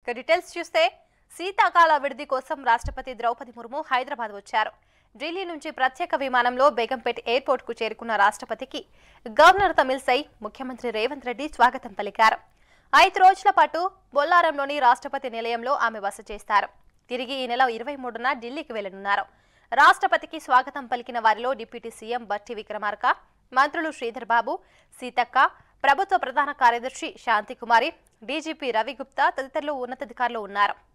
ఇక డీటెయిల్స్ చూస్తే శీతాకాల విడిది కోసం రాష్ట్రపతి ద్రౌపది ముర్ము హైదరాబాద్ వచ్చారు ఢిల్లీ నుంచి ప్రత్యేక విమానంలో బేగంపేట్ ఎయిర్పోర్ట్ కు చేరుకున్న రాష్ట్రపతికి గవర్నర్ తమిళసై ముఖ్యమంత్రి రేవంత్ రెడ్డి స్వాగతం పలికారు ఐదు రోజుల పాటు బొల్లారంలోని రాష్ట్రపతి నిలయంలో ఆమె బస చేస్తారు తిరిగి ఈ నెల ఇరవై మూడున ఢిల్లీకి వెళ్లనున్నారు రాష్ట్రపతికి స్వాగతం పలికిన వారిలో డిప్యూటీ సీఎం బట్టి విక్రమార్క మంత్రులు శ్రీధర్ బాబు సీతక్క ప్రభుత్వ ప్రధాన కార్యదర్శి శాంతికుమారి డీజీపీ రవి గుప్తా తదితరులు ఉన్నతాధికారులు ఉన్నారు